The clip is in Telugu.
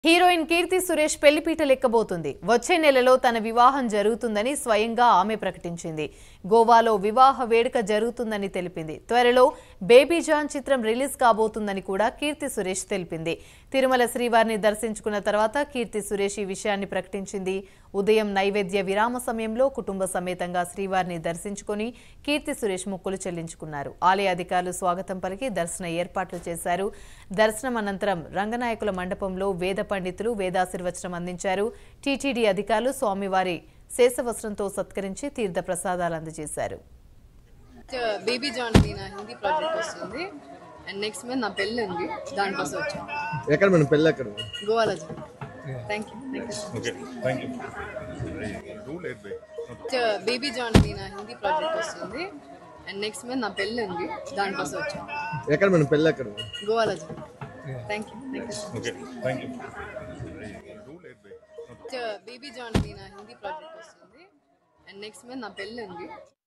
హీరోయిన్ కీర్తి సురేష్ పెళ్లిపీట లెక్కబోతుంది వచ్చే నెలలో తన వివాహం జరుగుతుందని స్వయంగా ఆమె ప్రకటించింది గోవాలో వివాహ వేడుక జరుగుతుందని తెలిపింది త్వరలో బేబీ జాన్ చిత్రం రిలీజ్ కాబోతుందని కూడా కీర్తి సురేష్ తెలిపింది తిరుమల శ్రీవారిని దర్శించుకున్న తర్వాత కీర్తి సురేష్ ఈ విషయాన్ని ప్రకటించింది ఉదయం నైవేద్య విరామ సమయంలో కుటుంబ సమేతంగా శ్రీవారిని దర్శించుకుని కీర్తి సురేష్ మొక్కులు చెల్లించుకున్నారు ఆలయ అధికారులు స్వాగతం పలికి దర్శన ఏర్పాట్లు చేశారు దర్శనం అనంతరం రంగనాయకుల మండపంలో వేద పండితులు వేదాశీర్వచనం అందించారు టీటీడీ అధికారులు స్వామివారి శేషవస్త్రంతో సత్కరించి తీర్థ ప్రసాదాలు అందజేశారు బేబీ జాన్ అని నా హిందీ ప్రాజెక్ట్ వస్తుంది అండ్ నెక్స్ట్ మంత్ నా పెళ్ళి ఉంది దానికోసం వచ్చాను ఎక్కడ మేడం పెళ్ళి ఎక్కడ గోవాలో thank you okay thank you Baby John అని నా హిందీ ప్రాజెక్ట్ వస్తుంది అండ్ నెక్స్ట్ మంత్ నా పెళ్ళి ఉంది దానికోసం వచ్చాను ఎక్కడ మేడం పెళ్ళి ఎక్కడ గోవాలో thank you okay thank you Baby John అని నా హిందీ ప్రాజెక్ట్ వస్తుంది అండ్ నెక్స్ట్ మంత్ నా పెళ్ళి ఉంది